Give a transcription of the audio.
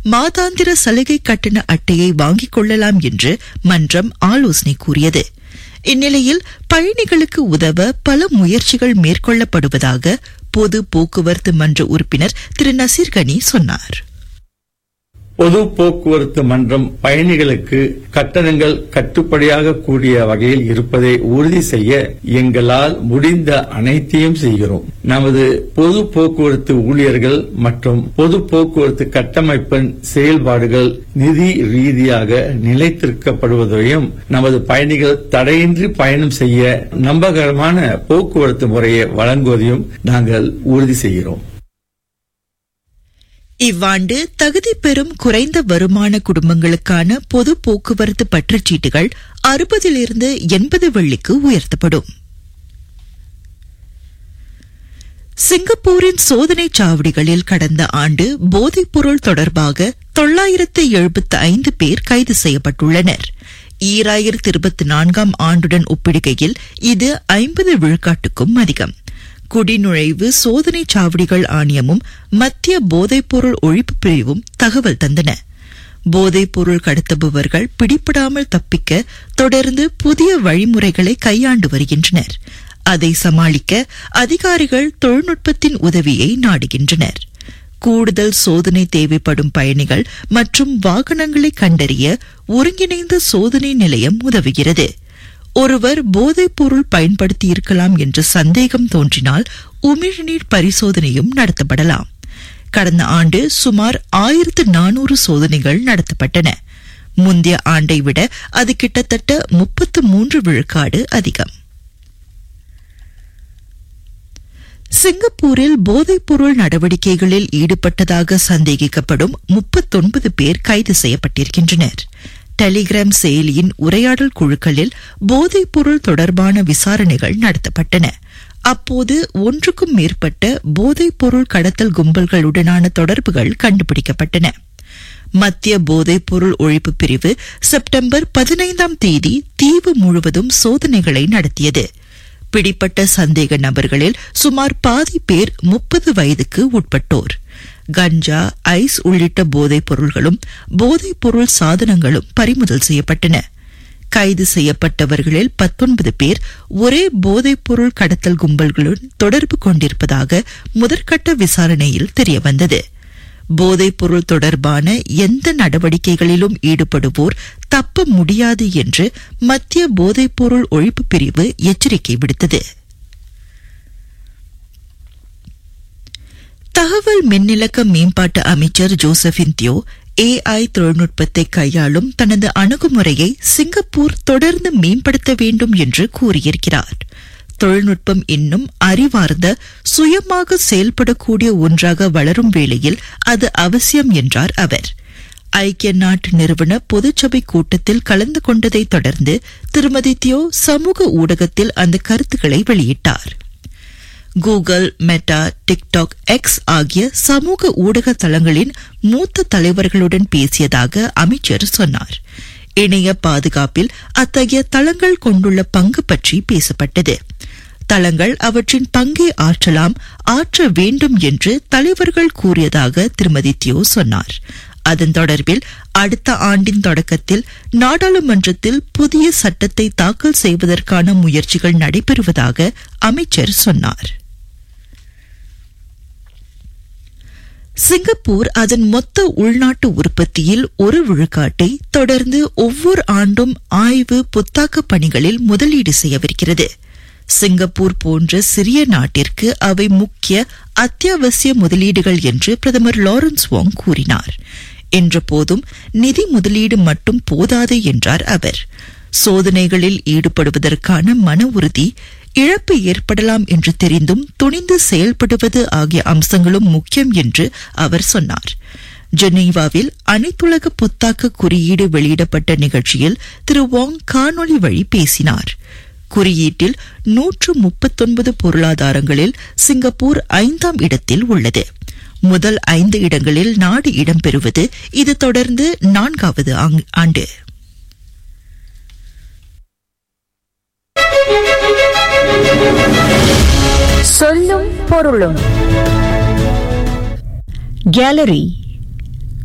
மாதாந்திர சலுகை கட்டண அட்டையை வாங்கிக் கொள்ளலாம் என்று மன்றம் ஆலோசனை கூறியது இந்நிலையில் பயணிகளுக்கு உதவ பல முயற்சிகள் மேற்கொள்ளப்படுவதாக பொது போக்குவரத்து மன்ற உறுப்பினர் திரு நசீர் கனி சொன்னார் பொது போக்குவரத்து மன்றம் பயணிகளுக்கு கட்டணங்கள் கட்டுப்படியாக கூடிய வகையில் இருப்பதை உறுதி செய்ய எங்களால் முடிந்த அனைத்தையும் செய்கிறோம் நமது பொது போக்குவரத்து ஊழியர்கள் மற்றும் பொது போக்குவரத்து கட்டமைப்பின் செயல்பாடுகள் நிதி ரீதியாக நிலைத்திருக்கப்படுவதையும் நமது பயணிகள் தடையின்றி பயணம் செய்ய நம்பகரமான போக்குவரத்து முறையை வழங்குவதையும் நாங்கள் உறுதி செய்கிறோம் இவ்வாண்டு தகுதி பெறும் குறைந்த வருமான குடும்பங்களுக்கான பொது போக்குவரத்து பற்றுச்சீட்டுகள் அறுபதிலிருந்து எண்பது வெள்ளிக்கு உயர்த்தப்படும் சிங்கப்பூரின் சோதனை சாவடிகளில் கடந்த ஆண்டு போதைப்பொருள் தொடர்பாக தொள்ளாயிரத்து எழுபத்து ஐந்து பேர் கைது செய்யப்பட்டுள்ளனர் ஈராயிரத்து இருபத்தி நான்காம் ஆண்டுடன் ஒப்பிடுகையில் இது ஐம்பது விழுக்காட்டுக்கும் அதிகம் குடிநுழைவு சோதனை சாவடிகள் ஆணையமும் மத்திய போதைப்பொருள் ஒழிப்பு பிரிவும் தகவல் தந்தன போதைப்பொருள் கடத்துபவர்கள் பிடிபடாமல் தப்பிக்க தொடர்ந்து புதிய வழிமுறைகளை கையாண்டு வருகின்றனர் அதை சமாளிக்க அதிகாரிகள் தொழில்நுட்பத்தின் உதவியை நாடுகின்றனர் கூடுதல் சோதனை தேவைப்படும் பயணிகள் மற்றும் வாகனங்களை கண்டறிய ஒருங்கிணைந்த சோதனை நிலையம் உதவுகிறது ஒருவர் போதைப் பொருள் பயன்படுத்தியிருக்கலாம் என்ற சந்தேகம் தோன்றினால் உமிழ்நீர் பரிசோதனையும் நடத்தப்படலாம் கடந்த ஆண்டு சுமார் ஆயிரத்து நானூறு சோதனைகள் நடத்தப்பட்டன முந்தைய ஆண்டை விட அது கிட்டத்தட்ட முப்பத்து மூன்று விழுக்காடு அதிகம் சிங்கப்பூரில் போதைப்பொருள் நடவடிக்கைகளில் ஈடுபட்டதாக சந்தேகிக்கப்படும் முப்பத்தொன்பது பேர் கைது செய்யப்பட்டிருக்கின்றனர் டெலிகிராம் செயலியின் உரையாடல் குழுக்களில் போதைப்பொருள் தொடர்பான விசாரணைகள் நடத்தப்பட்டன அப்போது ஒன்றுக்கும் மேற்பட்ட போதைப்பொருள் கடத்தல் கும்பல்களுடனான தொடர்புகள் கண்டுபிடிக்கப்பட்டன மத்திய போதைப்பொருள் ஒழிப்பு பிரிவு செப்டம்பர் பதினைந்தாம் தேதி தீவு முழுவதும் சோதனைகளை நடத்தியது பிடிப்பட்ட சந்தேக நபர்களில் சுமார் பாதி பேர் முப்பது வயதுக்கு உட்பட்டோர் கஞ்சா ஐஸ் உள்ளிட்ட போதைப் பொருள்களும் போதைப் பொருள் சாதனங்களும் பறிமுதல் செய்யப்பட்டன கைது செய்யப்பட்டவர்களில் பத்தொன்பது பேர் ஒரே போதைப் பொருள் கடத்தல் கும்பல்களுடன் தொடர்பு கொண்டிருப்பதாக முதற்கட்ட விசாரணையில் தெரியவந்தது போதைப் பொருள் தொடர்பான எந்த நடவடிக்கைகளிலும் ஈடுபடுவோர் தப்ப முடியாது என்று மத்திய போதைப் பொருள் ஒழிப்பு பிரிவு எச்சரிக்கை விடுத்தது தகவல் மின்னிலக்க மேம்பாட்டு அமைச்சர் ஜோசபின் தியோ ஏஐ தொழில்நுட்பத்தை கையாளும் தனது அணுகுமுறையை சிங்கப்பூர் தொடர்ந்து மேம்படுத்த வேண்டும் என்று கூறியிருக்கிறார் தொழில்நுட்பம் இன்னும் அறிவார்ந்த சுயமாக செயல்படக்கூடிய ஒன்றாக வளரும் வேளையில் அது அவசியம் என்றார் அவர் ஐக்கிய நாட்டு நிறுவன பொதுச்சபை கூட்டத்தில் கலந்து கொண்டதை தொடர்ந்து திருமதி தியோ சமூக ஊடகத்தில் அந்த கருத்துக்களை வெளியிட்டார் கூகுள் மெட்டா டிக்டாக் எக்ஸ் ஆகிய சமூக ஊடக தளங்களின் மூத்த தலைவர்களுடன் பேசியதாக அமைச்சர் சொன்னார் இணைய பாதுகாப்பில் அத்தகைய தளங்கள் கொண்டுள்ள பங்கு பற்றி பேசப்பட்டது தளங்கள் அவற்றின் பங்கை ஆற்றலாம் ஆற்ற வேண்டும் என்று தலைவர்கள் கூறியதாக திருமதி தியோ சொன்னார் அதன் தொடர்பில் அடுத்த ஆண்டின் தொடக்கத்தில் நாடாளுமன்றத்தில் புதிய சட்டத்தை தாக்கல் செய்வதற்கான முயற்சிகள் நடைபெறுவதாக அமைச்சர் சொன்னார் சிங்கப்பூர் அதன் மொத்த உள்நாட்டு உற்பத்தியில் ஒரு விழுக்காட்டை தொடர்ந்து ஒவ்வொரு ஆண்டும் ஆய்வு புத்தாக்க பணிகளில் முதலீடு செய்யவிருக்கிறது சிங்கப்பூர் போன்ற சிறிய நாட்டிற்கு அவை முக்கிய அத்தியாவசிய முதலீடுகள் என்று பிரதமர் லாரன்ஸ் வாங் கூறினார் என்ற போதும் நிதி முதலீடு மட்டும் போதாது என்றார் அவர் சோதனைகளில் ஈடுபடுவதற்கான மன உறுதி இழப்பு ஏற்படலாம் என்று தெரிந்தும் துணிந்து செயல்படுவது ஆகிய அம்சங்களும் முக்கியம் என்று அவர் சொன்னார் ஜெனீவாவில் அனைத்துலக புத்தாக்க குறியீடு வெளியிடப்பட்ட நிகழ்ச்சியில் திரு வாங் காணொலி வழி பேசினார் குறியீட்டில் நூற்று முப்பத்தொன்பது பொருளாதாரங்களில் சிங்கப்பூர் ஐந்தாம் இடத்தில் உள்ளது முதல் ஐந்து இடங்களில் நாடு இடம்பெறுவது இது தொடர்ந்து நான்காவது ஆண்டு சொல்லும் பொருளும் கேலரி